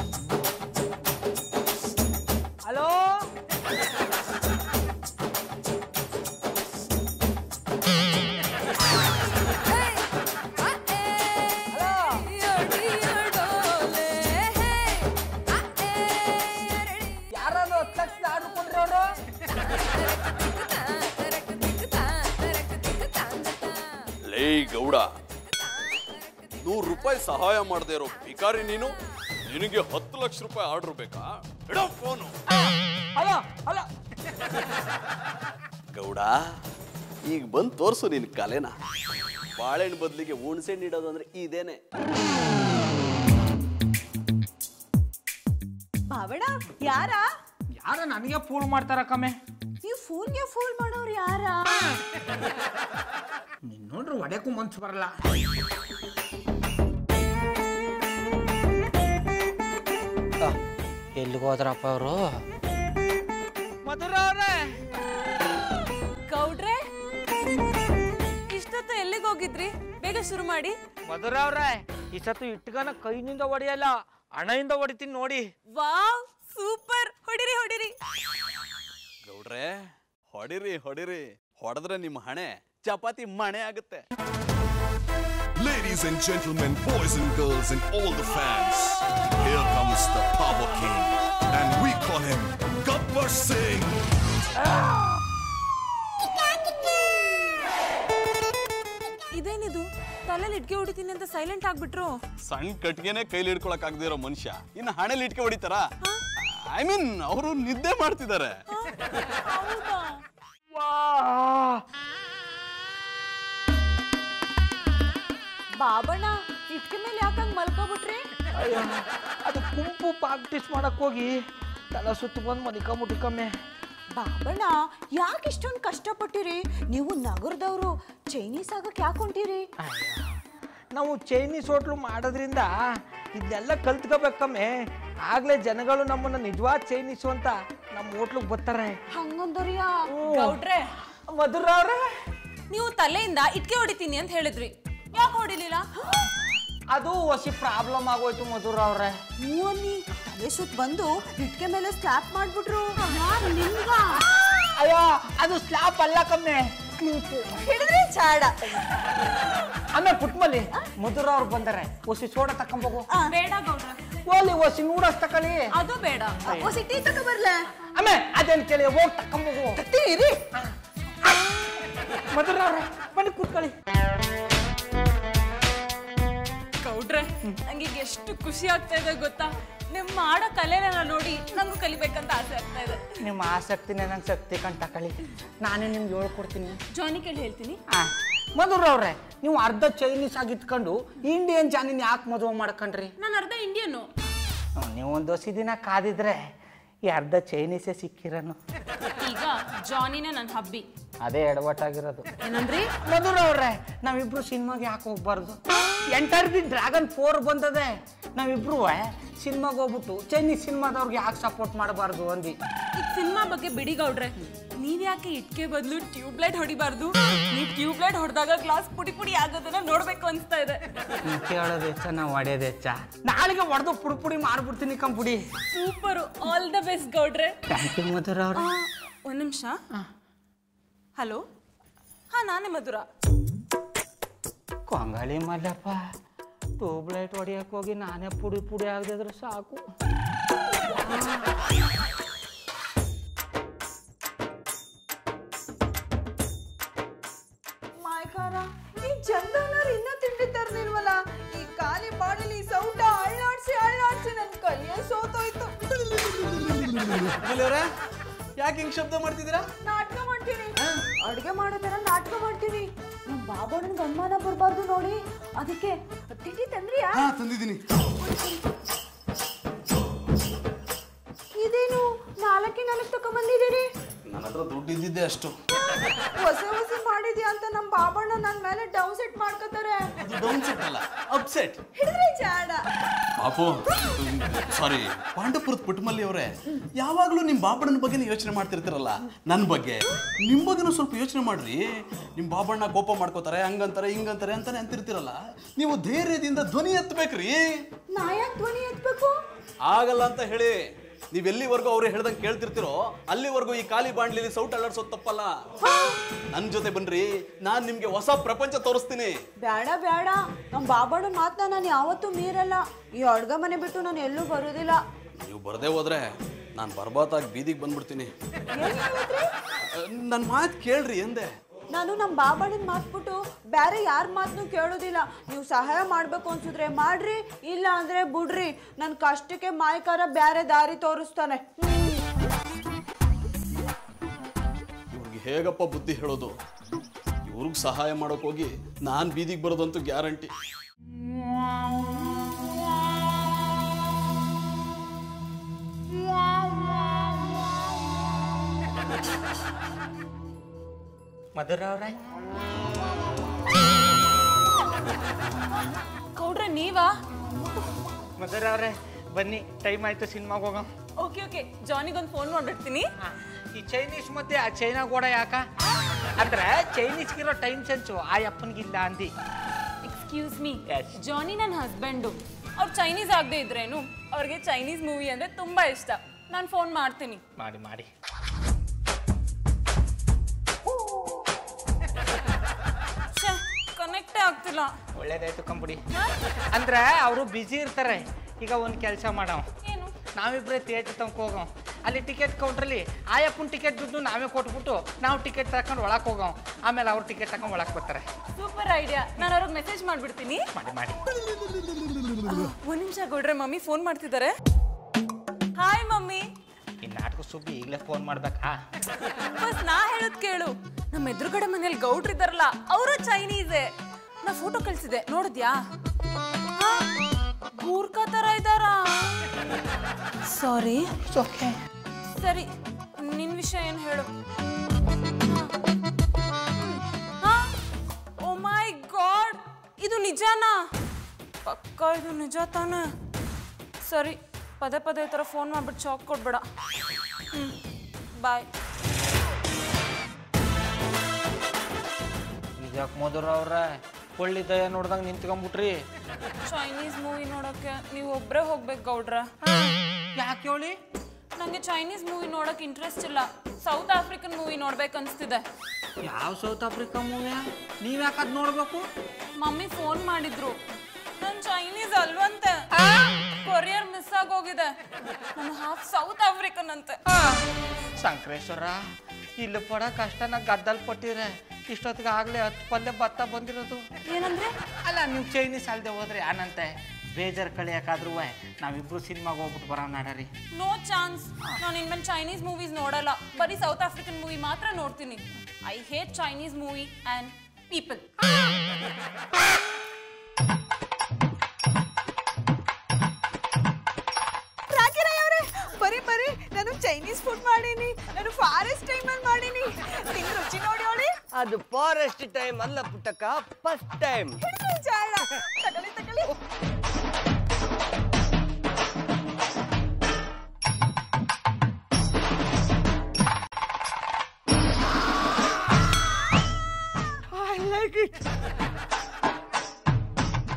C: ಹಲೋ ಯಾರು ಹತ್ತು ಲಕ್ಷದ ಆರ್ಡ್ರ್ ಕೊಡ್ರಿ ಅವರು
D: ಲೇ ಗೌಡ ನೂರು ರೂಪಾಯಿ ಸಹಾಯ ಮಾಡದೆ ಇರೋ ಭಿಕಾರಿ ನೀನು ನಿನಗೆ ಹತ್ತು ಲಕ್ಷ ರೂಪಾಯಿ ಆರ್ಡರ್ ಬೇಕಾ ಇಡೋ ಫೋನು
C: ಹಲೋ ಹಲೋ
D: ಗೌಡ ಈಗ ಬಂದು ತೋರ್ಸು ನಿನ್ ಕಲೆನ ಬಾಳೆಹಣ್ಣು ಬದಲಿಗೆ ಹುಣ್ಸೆಹಣ್ಣು ಇಡೋದು ಅಂದ್ರೆ ಇದೇನೆ
B: ಬಾಬಣ್ಣ ಯಾರ
C: ಯಾರ ನನಗೆ ಫೂಲ್ ಮಾಡ್ತಾರ ಕಮ್ಮೆ
B: ನೀವು ಫೋನ್ಗೆ ಫೋನ್ ಮಾಡೋರು ಯಾರ
C: ನೀನ್ ನೋಡ್ರಿ ಒಡೆಗೂ ಮನ್ಸು ಬರಲ್ಲ ಎಲ್ಲಿಗೆ ಹೋದ್ರಪ್ಪ ಅವರು ಮಧುರ ಅವ್ರೆ
G: ಗೌಡ್ರೆ ಇಷ್ಟೊತ್ತು ಎಲ್ಲಿಗೆ ಹೋಗಿದ್ರಿ ಬೇಗ ಶುರು ಮಾಡಿ
C: ಮಧುರ ಅವ್ರೆ ಈ ಸತ್ತು ಇಟ್ಗನ ಕೈನಿಂದ ಹೊಡೆಯಲ್ಲ ಹಣದಿಂದ ಹೊಡಿತೀನಿ ನೋಡಿ
G: ವಾವ್ ಸೂಪರ್ ಹೊಡಿರಿ ಹೊಡಿರಿ
D: ಗೌಡ್ರೆ ಹೊಡಿರಿ ಹೊಡಿರಿ ಹೊಡೆದ್ರೆ ನಿಮ್ಮ ಹಣೆ ಚಪಾತಿ ಮಣೆ ಆಗುತ್ತೆ
H: Ladies and gentlemen, boys and girls, and all the fans, here comes the Power King, and we call him Gabbar Singh.
G: ಇದೇನಿದು ತಲೆಯಲ್ಲಿ ಇಟ್ಕೆ ಹೊಡಿತೀನಿ ಅಂತ ಸೈಲೆಂಟ್ ಆಗ್ಬಿಟ್ರು
D: ಸಣ್ಣ ಕಟ್ಗೆನೆ ಕೈಲಿ ಹಿಡ್ಕೊಳಕ್ ಆಗದೆ ಇರೋ ಮನುಷ್ಯ ಇನ್ನು ಹಣೆಲಿ ಇಟ್ಕೆ ಹೊಡಿತಾರ ಐ ಮೀನ್ ಅವರು ನಿದ್ದೆ ಮಾಡ್ತಿದ್ದಾರೆ
B: ಬಾಬಣ್ಣ ಇಟ್ಕೆ ಮೇಲೆ ಯಾಕಂಗ್ ಮಲ್ಕೋಬಿಟ್ರಿ
C: ಅಯ್ಯೋ ಅದು ಗುಂಪು ಪ್ರಾಕ್ಟೀಸ್ ಮಾಡಕ್ ಹೋಗಿ ತಲೆ ಸುತ್ತು ಬಂದು ಮನಿಕಂಬಿಟ್ಟು ಕಮ್ಮೆ
B: ಬಾಬಣ್ಣ ಯಾಕೆ ಇಷ್ಟೊಂದು ಕಷ್ಟಪಟ್ಟಿರಿ ನೀವು ನಗರದವರು ಚೈನೀಸ್ ಆಗಕ್ಕೆ ಯಾಕೆ ಹೊಂಟಿರಿ
C: ನಾವು ಚೈನೀಸ್ ಹೋಟ್ಲು ಮಾಡೋದ್ರಿಂದ ಇದನ್ನೆಲ್ಲ ಕಲ್ತ್ಕೋಬೇಕಮ್ಮೆ ಆಗ್ಲೇ ಜನಗಳು ನಮ್ಮನ್ನ ನಿಜವಾದ ಚೈನೀಸು ಅಂತ ನಮ್ಮ ಹೋಟ್ಲಿಗೆ ಬರ್ತಾರೆ
B: ಹಂಗಂದರಿಯಾ
G: ಗೌಡ್ರೆ
C: ಮಧುರ ಅವ್ರೆ
G: ನೀವು ತಲೆಯಿಂದ ಇಟ್ಕೆ ಹೊಡಿತೀನಿ ಅಂತ ಹೇಳಿದ್ರಿ ಯಾಕೆ ಹೊಡಿಲಿಲ್ಲ
C: ಅದು ಹೊಸಿ ಪ್ರಾಬ್ಲಮ್ ಆಗೋಯ್ತು ಮಧುರ ಅವ್ರೆ
B: ಮೂವನ್ನಿ ತಲೆ ಸುತ್ತ ಬಂದು ಇಟ್ಕೆ ಮೇಲೆ ಸ್ಲಾಪ್ ಮಾಡ್ಬಿಟ್ರು ನಿಮ್ಗ
C: ಅಯ್ಯೋ ಅದು ಸ್ಲಾಪ್ ಅಲ್ಲ ಕಮ್ಮೆ ಕ್ಲಿಂಪು
B: ಹಿಡಿದ್ರೆ ಚಾಡ
C: ಆಮೇಲೆ ಪುಟ್ಮಲ್ಲಿ ಮಧುರ ಅವ್ರು ಬಂದರೆ ಹೊಸಿ ಸೋಡ ತಕೊಂಬೋಗು
G: ಬೇಡ ಗೌಡ್ರೆ
C: ಓಲಿ ಹೊಸಿ ನೂಡಸ್ ತಕೊಳ್ಳಿ
G: ಅದು ಬೇಡ
B: ಹೊಸಿ ಟೀ ತಗೊಬರ್ಲ
C: ಆಮೇಲೆ ಅದೇನ್ ಕೇಳಿ ಹೋಗಿ ತಕೊಂಬೋಗು
B: ತೀರಿ
C: ಮಧುರ ಅವ್ರೆ ಬನ್ನಿ ಕೂತ್ಕೊಳ್ಳಿ
G: ಗೌಡ್ರೆ ನಂಗೆ ಈಗ ಎಷ್ಟು ಖುಷಿ ಆಗ್ತಾ ಇದೆ ಗೊತ್ತಾ ನಿಮ್ಮ ಮಾಡೋ ಕಲೆನ ನೋಡಿ ನಂಗೂ ಕಲಿಬೇಕಂತ ಆಸೆ ಆಗ್ತಾ ಇದೆ
C: ನಿಮ್ಮ ಆಸಕ್ತಿನೇ ನಂಗೆ ಶಕ್ತಿ ಕಂಡು ತಕೊಳ್ಳಿ ನಾನೇ ನಿಮ್ಗೆ ಹೇಳ್ಕೊಡ್ತೀನಿ
G: ಜಾನಿ ಕೇಳಿ ಹೇಳ್ತೀನಿ
C: ಆ, ಮಧುರ ಅವ್ರೆ ನೀವು ಅರ್ಧ ಚೈನೀಸ್ ಆಗಿ ಇಟ್ಕೊಂಡು ಇಂಡಿಯನ್ ಜಾನಿನ ಯಾಕೆ ಮದುವೆ ಮಾಡ್ಕೊಂಡ್ರಿ
G: ನಾನು ಅರ್ಧ ಇಂಡಿಯನ್ನು
C: ನೀವು ಒಂದು ಹೊಸ ದಿನ ಕಾದಿದ್ರೆ ಈ ಅರ್ಧ ಚೈನೀಸೇ ಸಿಕ್ಕಿರನು
G: ಈಗ ಜಾನಿನೇ ನನ್ನ ಹಬ್ಬಿ
C: ಅದೇ ಎಡವಟ್ಟಾಗಿರೋದು
G: ಏನಂದ್ರಿ
C: ಮಧುರ ಅವ್ರೆ ನಾವಿಬ್ರು ಸಿನಿಮಾಗೆ ಯಾಕೆ ಹೋಗ್ಬಾರ್ದು ಎಂಟರ್ ದಿ ಡ್ರ್ಯಾಗನ್ ಫೋರ್ ಬಂದದೆ ನಾವಿಬ್ರು ಸಿನಿಮಾಗೆ ಹೋಗ್ಬಿಟ್ಟು ಚೈನೀಸ್ ಸಿನಿಮಾದವ್ರಿಗೆ ಯಾಕೆ ಸಪೋರ್ಟ್ ಮಾಡಬಾರ್ದು ಅಂದು
G: ಈಗ ಸಿನಿಮಾ ಬಗ್ಗೆ ಬಿಡಿ ಗೌಡ್ರೆ ನೀವ್ ಯಾಕೆ ಇಟ್ಕೆ ಬದಲು ಟ್ಯೂಬ್ ಲೈಟ್ ಹೊಡಿಬಾರ್ದು ನೀವ್ ಟ್ಯೂಬ್ ಲೈಟ್ ಹೊಡೆದಾಗ ಗ್ಲಾಸ್ ಪುಡಿ ಪುಡಿ ಆಗೋದನ್ನ ನೋಡ್ಬೇಕು ಅನ್ಸ್ತಾ ಇದೆ
C: ನೀನ್ ಕೇಳೋದು ಹೆಚ್ಚ ನಾವು ಹೊಡೆಯೋದು ಹೆಚ್ಚ ನಾಳೆಗೆ ಹೊಡೆದು ಪುಡಿ ಪುಡಿ ಮಾರ್ಬಿಡ್ತೀನಿ ಕಂಪುಡಿ
G: ಸೂಪರ್ ಆಲ್ ದ ಬೆಸ್ಟ್ ಗೌಡ್ರೆ
C: ಥ್ಯಾಂಕ್ ಯು ಮಧುರ ಅವ್ರ
G: ಆ, ಒಂದ್ ನಿಮಿಷ ಹಲೋ ಹಾ ನಾನೇ ಮಧುರ
C: ಕೊಂಗಾಳಿ ಮಲ್ಲಪ್ಪ ಟ್ಯೂಬ್ ಲೈಟ್ ಹೊಡಿಯಕ್ಕೆ ಹೋಗಿ ನಾನೇ ಪುಡಿ ಪುಡಿ ಆಗದಿದ್ರೆ ಸಾಕು
B: ಮಾಯ್ಕಾರ ಈ ಚಂದನವ್ರು ಇನ್ನೂ ತಿಂಡಿ ತರ್ನಿಲ್ವಲ್ಲ ಈ ಖಾಲಿ ಬಾಡಲಿ ಸೌಟ ಅಳ್ಳಾಡ್ಸಿ ಅಳ್ಳಾಡ್ಸಿ ನನ್ ಕೈಯೇ ಸೋತೋಯ್ತು
D: ಅವರೇ ಯಾಕೆ ಹಿಂಗ್ ಶಬ್ದ ಮಾಡ್ತಿದ್ದೀರಾ
B: ನಾಟಕ ಮಾಡ್ತೀನಿ ಅಡ್ಗೆ ಮಾಡೋ ತರ ನಾಟಕ ಮಾಡ್ತೀನಿ ನಮ್ ಬಾಬಣ್ಣನ್ಗೆ ಅನುಮಾನ ಬರ್ಬಾರ್ದು ನೋಡಿ ಅದಕ್ಕೆ ತಿಂಡಿ ತಂದ್ರಿಯಾ
D: ಹಾ ತಂದಿದ್ದೀನಿ
B: ಇದೇನು ನಾಲ್ಕೇ ನಾಲ್ಕು ತಗೊಂಬಂದಿದ್ದೀರಿ
D: ನನ್ನ ಹತ್ರ ದುಡ್ಡು ಇದ್ದಿದ್ದೆ ಅಷ್ಟು
B: ಹೊಸ ಹೊಸ ಮಾಡಿದ್ಯಾ ಅಂತ ನಮ್ ಬಾಬಣ್ಣ ನನ್ ಮೇಲೆ ಡೌನ್ ಸೆಟ್ ಮಾಡ್ಕೋತಾರೆ
D: ಅದು ಡೌನ್ ಸೆಟ್ ಅಲ್ಲ ಅಪ್ಸೆಟ್
B: ಹಿಡಿದ್ರೆ ಜಾಡ
D: ಪಾಪು ಸಾರಿ ಪಾಂಡಪುರದ ಪುಟ್ಟಮಲ್ಲಿ ಅವರೇ ಯಾವಾಗಲೂ ನಿಮ್ಮ ಬಾಬಣ್ಣನ ಬಗ್ಗೆನೇ ಯೋಚನೆ ಮಾಡ್ತಿರ್ತೀರಲ್ಲ ನನ್ನ ಬಗ್ಗೆ ನಿಮ್ಮ ಬಗ್ಗೆನೂ ಸ್ವಲ್ಪ ಯೋಚನೆ ಮಾಡ್ರಿ ನಿಮ್ಮ ಬಾಬಣ್ಣ ಕೋಪ ಮಾಡ್ಕೋತಾರೆ ಹಂಗಂತಾರೆ ಹಿಂಗಂತಾರೆ ಅಂತಾನೆ ಅಂತಿರ್ತೀರಲ್ಲ ನೀವು ಧೈರ್ಯದಿಂದ ಧ್ವನಿ ಎತ್ತಬೇಕ್ರಿ
B: ನಾ ಯಾಕೆ ಧ್ವನಿ ಎತ್ಬೇಕು
D: ಆಗಲ್ಲ ಅಂತ ಹೇಳಿ ನೀವು ಎಲ್ಲಿವರೆಗೂ ಅವ್ರು ಹೇಳ್ದಂಗೆ ಕೇಳ್ತಿರ್ತೀರೋ ಅಲ್ಲಿವರೆಗೂ ಈ ಖಾಲಿ ಬಾಂಡ್ಲಿಲಿ ಸೌಟ್ ಅಲ್ಲಾಡ್ಸೋದು ತಪ್ಪಲ್ಲ ನನ್ನ ಜೊತೆ ಬನ್ರಿ ನಾನು ನಿಮ್ಗೆ ಹೊಸ ಪ್ರಪಂಚ ತೋರಿಸ್ತೀನಿ
B: ಬೇಡ ಬೇಡ ನಮ್ ಬಾಬಣ್ಣನ ಮಾತನ್ನ ನಾನು ಯಾವತ್ತೂ ಮೀರಲ್ಲ ಈ ಅಡ್ಗೆ ಮನೆ ಬಿಟ್ಟು ನಾನು ಎಲ್ಲೂ ಬರೋದಿಲ್ಲ
D: ನೀವು ಬರದೇ ಹೋದ್ರೆ ನಾನು ಬರ್ಬಾತಾಗಿ ಬೀದಿಗೆ ಬಂದ್ಬಿಡ್ತೀನಿ ನನ್ನ ಮಾತು ಕೇಳ್ರಿ ಎಂದೆ
B: ನಾನು ನಮ್ಮ ಬಾಬಣ್ಣನ ಮಾತ್ಬಿಟ್ಟು ಬೇರೆ ಯಾರ ಮಾತನ್ನು ಕೇಳೋದಿಲ್ಲ ನೀವು ಸಹಾಯ ಮಾಡ್ಬೇಕು ಅನ್ಸಿದ್ರೆ ಮಾಡ್ರಿ ಇಲ್ಲ ಅಂದ್ರೆ ಬಿಡ್ರಿ ನನ್ನ ಕಷ್ಟಕ್ಕೆ ಮಾಯಕಾರ ಬೇರೆ ದಾರಿ ತೋರಿಸ್ತಾನೆ
D: ಇವ್ರಿಗೆ ಹೇಗಪ್ಪ ಬುದ್ಧಿ ಹೇಳೋದು ಇವ್ರಿಗೆ ಸಹಾಯ ಮಾಡೋಕೆ ಹೋಗಿ ನಾನು ಬೀದಿಗೆ ಬರೋದಂತೂ ಗ್ಯಾರಂಟಿ
C: ಮಧುರ ಅವ್ರೆ
G: ಗೌಡ್ರೆ ನೀವಾ
C: ಮಧುರ ಅವ್ರೆ ಬನ್ನಿ ಟೈಮ್ ಆಯ್ತು ಸಿನಿಮಾಗೆ ಹೋಗೋ
G: ಓಕೆ ಓಕೆ ಜಾನಿಗೊಂದು ಫೋನ್ ಮಾಡಿರ್ತೀನಿ
C: ಈ ಚೈನೀಸ್ ಮತ್ತೆ ಆ ಚೈನಾ ಗೋಡ ಯಾಕ ಅಂದ್ರೆ ಚೈನೀಸ್ಗಿರೋ ಟೈಮ್ ಸೆನ್ಸು ಆ ಅಪ್ಪನಿಗಿಲ್ಲ ಅಂದಿ
G: ಎಕ್ಸ್ಕ್ಯೂಸ್ ಮೀ
C: Yes.
G: ಜಾನಿ ನನ್ನ ಹಸ್ಬೆಂಡು ಅವ್ರು ಚೈನೀಸ್ ಆಗದೆ ಇದ್ರೇನು ಅವ್ರಿಗೆ ಚೈನೀಸ್ ಮೂವಿ ಅಂದ್ರೆ ತುಂಬಾ ಇಷ್ಟ ನಾನು ಫೋನ್ ಮಾಡ್ತೀನಿ
C: ಮಾಡಿ ಮಾಡಿ
G: ಕನೆಕ್ಟೇ ಆಗ್ತಿಲ್ಲ
C: ಒಳ್ಳೇದಾಯ್ತು ಕಂಬಿಡಿ ಅಂದ್ರೆ ಅವರು ಬ್ಯುಸಿ ಇರ್ತಾರೆ ಈಗ ಒಂದು ಕೆಲಸ ಮಾಡೋ
G: ಏನು
C: ನಾವಿಬ್ಬರೇ ಥಿಯೇಟರ್ ತನಕ ಹೋಗೋ ಅಲ್ಲಿ ಟಿಕೆಟ್ ಕೌಂಟ್ರಲ್ಲಿ ಆಯಪ್ಪನ ಟಿಕೆಟ್ ದುಡ್ಡು ನಾವೇ ಕೊಟ್ಬಿಟ್ಟು ನಾವು ಟಿಕೆಟ್ ತಗೊಂಡು ಒಳಗೆ ಹೋಗೋ ಆಮೇಲೆ ಅವ್ರು ಟಿಕೆಟ್ ತಗೊಂಡು ಒಳಗೆ ಬರ್ತಾರೆ
G: ಸೂಪರ್ ಐಡಿಯಾ ನಾನು ಅವ್ರಿಗೆ ಮೆಸೇಜ್ ಮಾಡ್ಬಿಡ್ತೀನಿ
C: ಮಾಡಿ ಮಾಡಿ
G: ಒಂದ್ ನಿಮಿಷ ಕೊಡ್ರೆ ಮಮ್ಮಿ ಫೋನ್ ಮಾಡ್ತಿದ್ದಾರೆ ಹಾಯ್ ಮಮ್ಮಿ
C: ಈ ನಾಟಕ ಸುಬ್ಬಿ ಈಗಲೇ ಫೋನ್ ಮಾಡ್ಬೇಕಾ
G: ಬಸ್ ನಾ ಹೇಳೋದ್ ಕೇಳು ನಮ್ಮ ಎದುರುಗಡೆ ಮನೇಲಿ ಗೌಡ್ರಿದಾರಲ್ಲ ಅವರು ಚೈನೀಸೇ ನಾ ಫೋಟೋ ಕಳ್ಸಿದೆ ನೋಡಿದ್ಯಾ ಹಾ? ಗೂರ್ಖಾ ತರ ಇದ್ದಾರಾ ಸಾರಿ ಸರಿ ನಿನ್ ವಿಷಯ ಏನ್ ಹೇಳು ಓ ಮೈ ಗಾಡ್ ಇದು ನಿಜಾನಾ ಪಕ್ಕ ಇದು ನಿಜ ತಾನೆ ಸರಿ ಪದೇ ಪದೇ ಈ ಥರ ಫೋನ್ ಮಾಡ್ಬಿಟ್ಟು ಶಾಕ್ ಕೊಡ್ಬೇಡ ಹ್ಞೂ ಬಾಯ್
C: ಈಗ ಮಧುರ ಅವ್ರ ಒಳ್ಳೆ ದಯ ನೋಡ್ದಂಗೆ ನಿಂತ್ಕೊಂಡ್ಬಿಟ್ರಿ
G: ಚೈನೀಸ್ ಮೂವಿ ನೋಡೋಕ್ಕೆ ನೀವು ಒಬ್ಬರೇ ಹೋಗ್ಬೇಕು ಗೌಡ್ರ
C: ಯಾಕೆ ಹೇಳಿ
G: ನನಗೆ ಚೈನೀಸ್ ಮೂವಿ ನೋಡೋಕೆ ಇಂಟ್ರೆಸ್ಟ್ ಇಲ್ಲ ಸೌತ್ ಆಫ್ರಿಕನ್ ಮೂವಿ ನೋಡ್ಬೇಕು ಅನಿಸ್ತಿದೆ
C: ಯಾವ ಸೌತ್ ಆಫ್ರಿಕಾ ಮೂವಿ ನೀವು ಯಾಕೆ ಅದು ನೋಡ್ಬೇಕು
G: ಮಮ್ಮಿ ಫೋನ್ ಮಾಡಿದ್ರು ನಾನು ಚೈನೀಸ್ ಅಲ್ವಂತೆ ಕೊರಿಯರ್ ಮಿಸ್ ಆಗೋಗಿದೆ ನಾನು ಹಾಫ್ ಸೌತ್ ಆಫ್ರಿಕನ್ ಅಂತೆ
C: ಸಂಕ್ರೇಶ್ವರ ಇಲ್ಲಿ ಪಡ ಕಷ್ಟನ ಗದ್ದಲ್ ಪಟ್ಟಿದ್ರೆ ಇಷ್ಟೊತ್ತಿಗೆ ಆಗ್ಲೇ ಹತ್ತು ಪಲ್ಯ ಭತ್ತ ಬಂದಿರೋದು
G: ಏನಂದ್ರೆ
C: ಅಲ್ಲ ನೀವು ಚೈನೀಸ್ ಅಲ್ದೆ ಹೋದ್ರೆ ಏನಂತೆ ಬೇಜಾರ್ ಕಳಿಯಕ್ಕಾದ್ರೂ ನಾವಿಬ್ರು ಸಿನಿಮಾಗೆ ಹೋಗ್ಬಿಟ್ಟು ಬರೋಣ ನಡರಿ
G: ನೋ ಚಾನ್ಸ್ ನಾನು ಇನ್ಮೇಲೆ ಚೈನೀಸ್ ಮೂವೀಸ್ ನೋಡಲ್ಲ ಬರೀ ಸೌತ್ ಆಫ್ರಿಕನ್ ಮೂವಿ ಮಾತ್ರ ನೋಡ್ತೀನಿ I hate Chinese movie and people
B: ರಾಗಿರಾಯ್ ಅವರೇ ಬರೀ ಬರೀ ನಾನು ಚೈನೀಸ್ ಫುಡ್ ಮಾಡೀನಿ ನಾನು ಫಾರೆಸ್ಟ್ ಟೈಮಲ್ಲಿ ಮಾಡೀನಿ ತಿಂದು ರುಚಿ ನೋಡಿ ಅವಳಿ
A: ಅದು ಫಾರೆಸ್ಟ್ ಟೈಮ್ ಅಲ್ಲ ಪುಟ್ಟಕ್ಕ ಫಸ್ಟ್ ಟೈಮ್
B: ಜಾಳ ತಗೊಳ್ಳಿ ತಗೊಳ್ಳಿ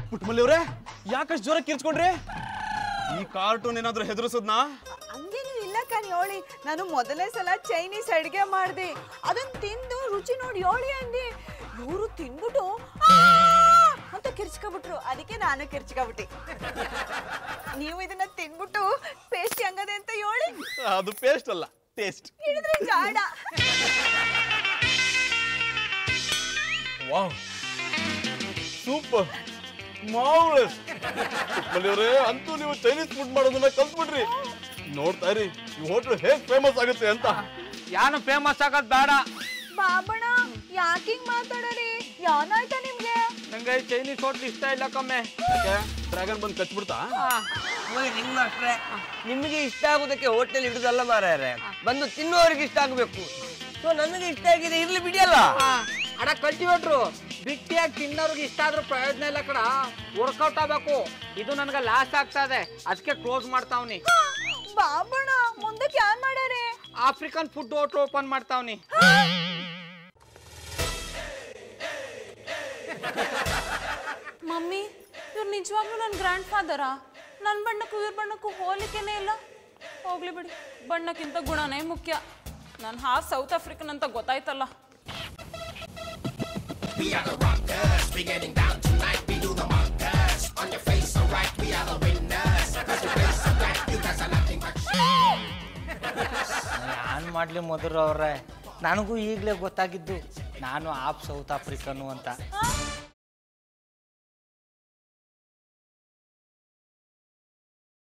D: ಪುಟ್ಟಮಲ್ಲಿ ಅವ್ರೆ ಯಾಕಷ್ಟು ಜೋರ ಕಿರ್ಚ್ಕೊಂಡ್ರಿ ಈ ಕಾರ್ಟೂನ್ ಏನಾದ್ರೂ ಹೆದರ್ಸದ್ನಾ
B: ಹಂಗೇನು ಇಲ್ಲ ಕಣ್ ಯೋಳಿ ನಾನು ಮೊದಲನೇ ಸಲ ಚೈನೀಸ್ ಅಡಿಗೆ ಮಾಡ್ದೆ ಅದನ್ನ ತಿಂದು ರುಚಿ ನೋಡಿ ಯೋಳಿ ಅಂದಿ ಇವರು ತಿನ್ಬಿಟ್ಟು "ಆ!" ಅಂತ ಕಿರ್ಚ್ಕೊಬಿಟ್ರು ಅದಕ್ಕೆ ನಾನು ಕಿರ್ಚ್ಕೊಬಿಟ್ಟಿ ನೀವು ಇದನ್ನ ತಿನ್ಬಿಟ್ಟು ಪೇಸ್ಟ್ ಹಂಗದೆ ಅಂತ ಯೋಳಿ
D: ಅದು ಪೇಸ್ಟ್ ಅಲ್ಲ ಟೇಸ್ಟ್
B: ಹಿಡಿದ್ರೆ ಜಾಡ
D: ವಾವ್ ಸೂಪರ್ ಮಾವ್ಲೆಸ್ ಅವರೇ ಅಂತೂ ನೀವು ಚೈನೀಸ್ ಫುಡ್ ಮಾಡೋದನ್ನ ಕಲ್ತ್ಬಿಟ್ರಿ ನೋಡ್ತಾ ಇರಿ ಈ ಹೋಟ್ಲು ಹೇಗ್ ಫೇಮಸ್ ಆಗುತ್ತೆ ಅಂತ
C: ಯಾನು ಫೇಮಸ್ ಆಗೋದು ಬೇಡ
B: ಬಾಬಣ ಯಾಕಿಂಗ್ ಮಾತಾಡರಿ ಯಾನಾಯ್ತಾ ನಿಮ್ಗೆ
C: ನಂಗೆ ಚೈನೀಸ್ ಹೋಟ್ಲ್ ಇಷ್ಟ ಇಲ್ಲ ಕಮ್ಮೆ
D: ಡ್ರ್ಯಾಗನ್ ಬಂದು ಕಚ್ಬಿಡ್ತಾ
A: ಹೋಗಿ ನಿಮ್ಗೆ ಅಷ್ಟೇ ನಿಮಗೆ ಇಷ್ಟ ಆಗೋದಕ್ಕೆ ಹೋಟೆಲ್ ಹಿಡಿದಲ್ಲ ಮಾರಾಯರೆ ಬಂದು ತಿನ್ನೋರಿಗೆ ಇಷ್ಟ ಆಗಬೇಕು ಸೊ ನನಗೆ ಇಷ್ಟ ಆಗಿದೆ ಇರ್ಲಿ ಬಿಡಿಯಲ್ಲ
C: ಅಡ ಕಲ್ಟಿವೇಟ್ರು ಬಿಟ್ಟಿಯಾಗಿ ತಿನ್ನೋರ್ಗೆ ಇಷ್ಟ ಆದ್ರೂ ಪ್ರಯೋಜನ ಇಲ್ಲ ಕಡ ವರ್ಕೌಟ್ ಆಗಬೇಕು ಇದು ನನಗೆ ಲಾಸ್ ಆಗ್ತಾ ಇದೆ ಅದಕ್ಕೆ ಕ್ಲೋಸ್ ಮಾಡ್ತಾವ್ನಿ
B: ಬಾಬಣ ಮುಂದಕ್ಕೆ ಯಾನ್ ಮಾಡಾರೆ
C: ಆಫ್ರಿಕನ್ ಫುಡ್ ಹೋಟ್ಲ್ ಓಪನ್ ಮಾಡ್ತಾವ್ನಿ
G: ಮಮ್ಮಿ ಇವ್ರು ನಿಜವಾಗ್ಲೂ ನನ್ನ ಗ್ರ್ಯಾಂಡ್ ಫಾದರಾ ನನ್ನ ಬಣ್ಣಕ್ಕೂ ಇವ್ರ ಬಣ್ಣಕ್ಕೂ ಹೋಲಿಕೆನೇ ಇಲ್ಲ ಹೋಗ್ಲಿ ಬಿಡಿ ಬಣ್ಣಕ್ಕಿಂತ ಗುಣನೇ ಮುಖ್ಯ ನಾನು ಹಾಫ್ ಸೌತ್ ಆಫ್ರಿಕನ್ ಅಂತ ಗೊತ್ತಾಯ್ತಲ್ಲ
C: ನಾನು ಮಾಡ್ಲಿ ಮಧುರ ಅವ್ರೆ ನನಗೂ ಈಗಲೇ ಗೊತ್ತಾಗಿದ್ದು ನಾನು ಆಫ್ ಸೌತ್ ಆಫ್ರಿಕನು ಅಂತ
G: ಆ?